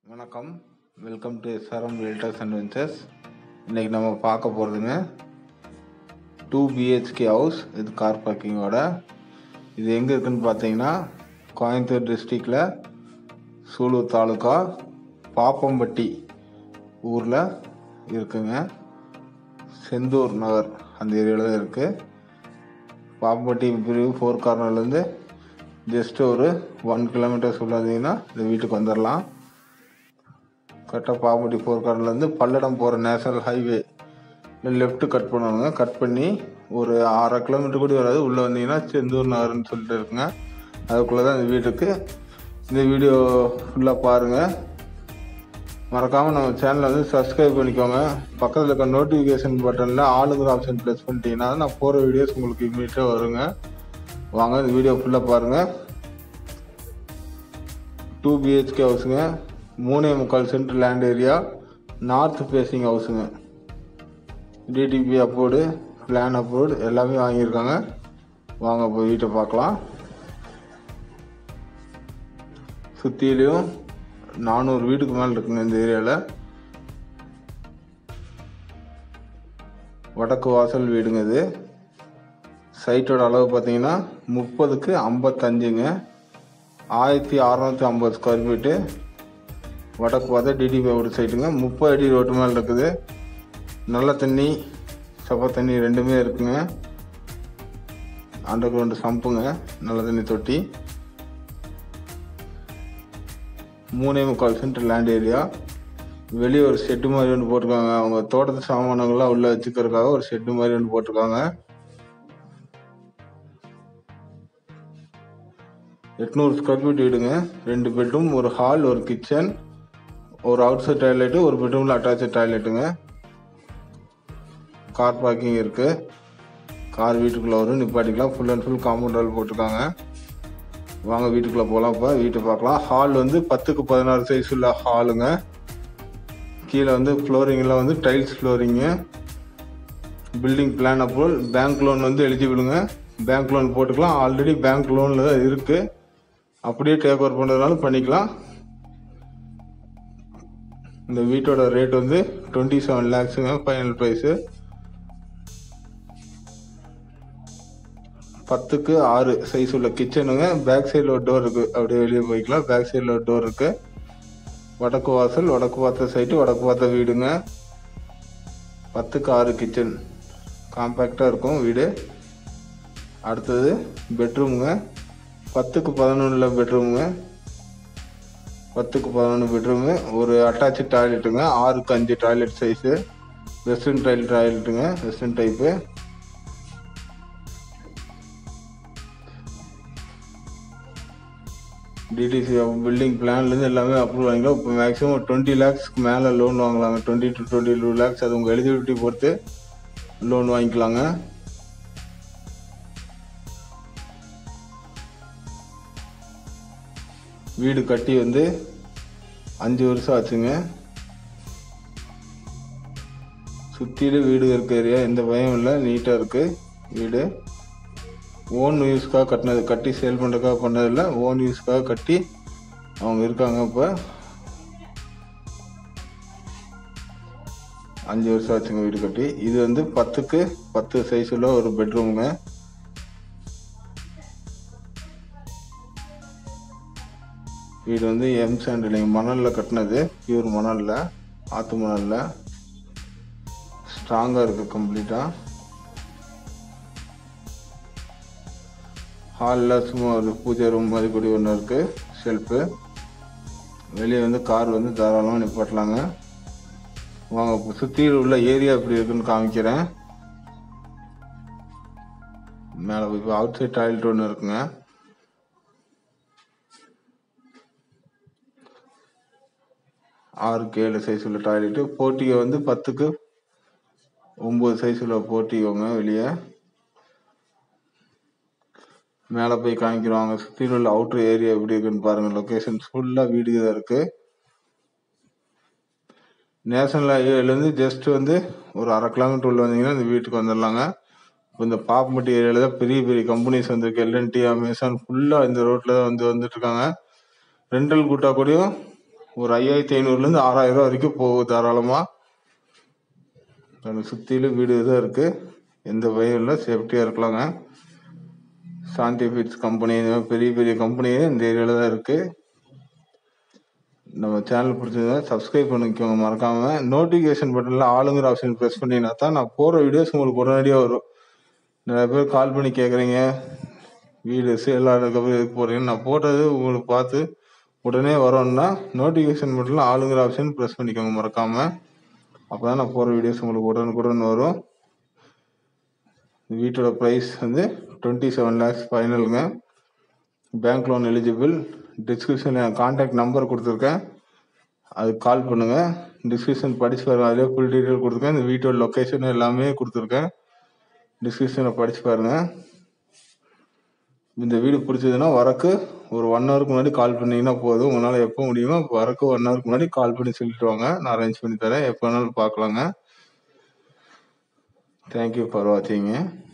வணக்கம் welcome to SRM realtors and ventures இன்றைக்கி நம்ம பார்க்க போகிறதுங்க டூ பிஹெச்கே ஹவுஸ் இது கார் பார்க்கிங்கோட இது எங்கே இருக்குன்னு பார்த்தீங்கன்னா கோயம்புத்தூர் டிஸ்ட்ரிக்டில் சூலூர் தாலுக்கா பாப்பம்பட்டி ஊரில் இருக்குங்க செந்தூர் நகர் அந்த ஏரியாவில் தான் இருக்குது பாப்பம்பட்டி பிரிவு ஃபோர் கார்னர்லேருந்து ஜஸ்ட் ஒரு ஒன் கிலோமீட்டர்ஸ் உள்ளதீங்கன்னா இந்த வீட்டுக்கு வந்துடலாம் கரெக்டாக பாம்பட்டி ஃபோர் கார்னர்லேருந்து பல்லடம் போகிற நேஷனல் ஹைவே லெஃப்ட் கட் பண்ணுவாங்க கட் பண்ணி ஒரு அரை கிலோமீட்டர் கூட வராது உள்ளே வந்தீங்கன்னா செந்தூர் நகர்னு சொல்லிட்டு இருக்குங்க அதுக்குள்ளே தான் இந்த வீட்டுக்கு இந்த வீடியோ ஃபுல்லாக பாருங்கள் மறக்காமல் நம்ம சேனலை வந்து சப்ஸ்கிரைப் பண்ணிக்கோங்க பக்கத்தில் இருக்க நோட்டிஃபிகேஷன் பட்டனில் ஆளுங்கிற ஆப்ஷன் ப்ரெஸ் பண்ணிட்டீங்கன்னா நான் போகிற வீடியோஸ் உங்களுக்கு இமீடியட்டாக வருங்க வாங்க இந்த வீடியோ ஃபுல்லாக பாருங்கள் டூ பிஹெச்கே ஹவுஸுங்க மூணே முக்கால் cent land area north facing ஹவுஸுங்க டிடிபி அப்ரூவ்டு பிளான் அப்ரூவ்டு எல்லாமே வாங்கியிருக்காங்க வாங்க போய் வீட்டை பார்க்கலாம் சுற்றிலையும் நானூறு வீட்டுக்கு மேலே இருக்குங்க இந்த ஏரியாவில் வடக்கு வாசல் வீடுங்க இது சைட்டோட அளவு பார்த்தீங்கன்னா முப்பதுக்கு ஐம்பத்தஞ்சுங்க ஆயிரத்தி அறநூற்றி ஐம்பது ஸ்கொயர் ஃபீட்டு வடக்கு பார்த்தா டிடிபி ஒரு சைட்டுங்க முப்பது அடி ரோட்டு மேலே இருக்குது நல்ல தண்ணி சப்ப தண்ணி ரெண்டுமே இருக்குங்க அண்டர் கிரவுண்டு சம்புங்க நல்ல தண்ணி தொட்டி மூணே முக்கால் சென்ட் லேண்ட் ஏரியா வெளியே ஒரு ஷெட்டு மாதிரி ஒன்று போட்டிருக்காங்க அவங்க தோட்டத்து சாமானங்கள்லாம் உள்ளே வச்சுக்கிறதுக்காக ஒரு ஷெட்டு மாதிரி ஒன்று போட்டிருக்காங்க எட்நூறு ஸ்கொயர் ஃபீட் வீடுங்க ரெண்டு பெட்ரூம் ஒரு ஹால் ஒரு கிச்சன் ஒரு அவுட் சைட் டாய்லெட்டு ஒரு பெட்ரூமில் அட்டாச்சு டாய்லெட்டுங்க கார் பார்க்கிங் இருக்குது கார் வீட்டுக்குள்ளே வரும் நிப்பாட்டிக்கலாம் full and full compound wall போட்டிருக்காங்க வாங்க வீட்டுக்குள்ளே போகலாம் இப்போ வீட்டை பார்க்கலாம் ஹால் வந்து பத்துக்கு பதினாறு சைஸ் உள்ள ஹாலுங்க கீழே வந்து ஃப்ளோரிங்லாம் வந்து tiles flooring building plan approval bank loan வந்து எலிஜிபிளுங்க பேங்க் லோன் போட்டுக்கலாம் ஆல்ரெடி பேங்க் லோனில் தான் இருக்குது அப்படியே டேக் ஓவர் பண்ணுறதுனால பண்ணிக்கலாம் இந்த வீட்டோட ரேட் வந்து டுவெண்ட்டி செவன் லேக்ஸுங்க ஃபைனல் ப்ரைஸு பத்துக்கு ஆறு சைஸ் உள்ள கிச்சனுங்க பேக் சைடில் ஒரு டோர் இருக்குது அப்படியே வெளியே போய்க்கலாம் பேக் சைடில் ஒரு டோர் இருக்குது வடக்கு வாசல் வடக்கு பார்த்த சைட்டு வடக்கு பார்த்த வீடுங்க பத்துக்கு ஆறு கிச்சன் காம்பேக்டாக இருக்கும் வீடு அடுத்தது பெட்ரூமுங்க பத்துக்கு பதினொன்றில் பெட்ரூமுங்க பத்துக்கு பதினொன்று பெட்ரூமு ஒரு அட்டாச்சு டாய்லெட்டுங்க ஆறுக்கு அஞ்சு டாய்லெட் சைஸு வெஸ்டர்ன் டைல் டாய்லெட்டுங்க வெஸ்டர்ன் டைப்பு டிடிசி பில்டிங் பிளான்லேருந்து எல்லாமே அப்ரூவ் வாங்கிக்கலாம் இப்போ மேக்ஸிமம் டுவெண்ட்டி லேக்ஸ்க்கு மேலே லோன் வாங்கலாங்க twenty to twenty two lakhs அது உங்கள் எலிஜிபிலிட்டி பொறுத்து லோன் வாங்கிக்கலாங்க வீடு கட்டி வந்து அஞ்சு வருஷம் ஆச்சுங்க சுற்றிலும் வீடு இருக்க ஏரியா எந்த பயம் இல்லை நீட்டாக இருக்குது வீடு ஓன் யூஸ்க்காக கட்டினது கட்டி சேல் பண்ணுறதுக்காக பண்ணதில்ல ஓன் யூஸ்க்காக கட்டி அவங்க இருக்காங்க இப்போ அஞ்சு வருஷம் ஆச்சுங்க வீடு கட்டி இது வந்து பத்துக்கு பத்து சைஸ் உள்ள ஒரு பெட்ரூமுங்க வீடு வந்து எம் சாண்ட் இல்லைங்க மணலில் கட்டினது பியூர் மணலில் ஆற்று மணலில் ஸ்ட்ராங்காக இருக்குது கம்ப்ளீட்டாக ஹாலில் சும்மா ஒரு பூஜை ரூம் மாதிரி கூடி ஒன்று இருக்குது ஷெல்ஃபு வெளியே வந்து கார் வந்து தாராளமாக நிப்பாட்டலாங்க வாங்க சுற்றி உள்ள ஏரியா எப்படி இருக்குன்னு காமிக்கிறேன் மேலே இப்போ அவுட் சைட் டாய்லெட் ஒன்று இருக்குங்க ஆறுக்கு ஏழு சைஸ் உள்ள டாய்லெட்டு போர்ட்டிகோ வந்து பத்துக்கு ஒம்பது சைஸ் உள்ள போர்ட்டிகோங்க வெளியே மேலே போய் காமிக்கிறோம் சுற்றி உள்ள அவுட்ரு ஏரியா எப்படி இருக்குன்னு பாருங்கள் லொக்கேஷன் ஃபுல்லாக வீடு தான் இருக்குது நேஷனல் ஹைவேலேருந்து ஜஸ்ட் வந்து ஒரு அரை கிலோமீட்டர் உள்ள வந்தீங்கன்னா இந்த வீட்டுக்கு வந்துடலாங்க இப்போ இந்த பாப்பம்பட்டி ஏரியாவில் தான் பெரிய பெரிய கம்பெனிஸ் வந்திருக்கு எல்என்டி அமேசான் ஃபுல்லாக இந்த ரோட்டில் தான் வந்து வந்துட்டு இருக்காங்க ரெண்டல் கூட்டா கூடயும் ஒரு ஐயாயிரத்தி ஐநூறுலேருந்து ஆறாயிரம் ரூபா வரைக்கும் போகும் தாராளமாக எனக்கு சுற்றிலும் வீடு தான் இருக்குது எந்த பயம் இல்லை சேஃப்டியாக இருக்கலாங்க சாந்தி ஃபிட்ஸ் கம்பெனி இந்த மாதிரி பெரிய பெரிய கம்பெனியே இந்த ஏரியாவில் தான் இருக்குது நம்ம சேனல் பிடிச்சதுன்னா சப்ஸ்கிரைப் பண்ணிக்கோங்க மறக்காமல் நோட்டிஃபிகேஷன் பட்டனில் ஆளுங்கிற ஆப்ஷன் ப்ரெஸ் பண்ணினா தான் நான் போகிற வீடியோஸ் உங்களுக்கு உடனடியாக வரும் நிறைய பேர் கால் பண்ணி கேட்குறீங்க வீடு சேல் ஆனதுக்கப்புறம் எதுக்கு போகிறீங்கன்னு நான் போட்டது உங்களுக்கு பார்த்து உடனே வரோன்னா நோட்டிஃபிகேஷன் பட்டனில் ஆளுங்கிற ஆப்ஷன் ப்ரெஸ் பண்ணிக்கோங்க மறக்காமல் அப்போ தான் நான் போகிற வீடியோஸ் உங்களுக்கு உடனுக்குடன் வரும் இந்த வீட்டோட ப்ரைஸ் வந்து டுவெண்ட்டி செவன் லேக்ஸ் ஃபைனலுங்க பேங்க் லோன் எலிஜிபிள் டிஸ்கிரிப்ஷனில் என் கான்டாக்ட் நம்பர் கொடுத்துருக்கேன் அதுக்கு கால் பண்ணுங்கள் டிஸ்கிரிப்ஷன் படிச்சு பாருங்கள் அதிலே ஃபுல் டீட்டெயில் கொடுத்துருக்கேன் இந்த வீட்டோட லொக்கேஷன் எல்லாமே கொடுத்துருக்கேன் டிஸ்கிரிப்ஷனில் படிச்சு பாருங்கள் இந்த வீடு பிடிச்சதுன்னா வரக்கு ஒரு ஒன் ஹவருக்கு முன்னாடி கால் பண்ணீங்கன்னா போதும் உங்களால் எப்போ முடியுமோ வரக்கு ஒன் ஹவருக்கு முன்னாடி கால் பண்ணி சொல்லிட்டு வாங்க நான் அரேஞ்ச் பண்ணி தரேன் எப்போ வேணாலும் பார்க்கலாங்க தேங்க்யூ ஃபார் வாட்சிங்க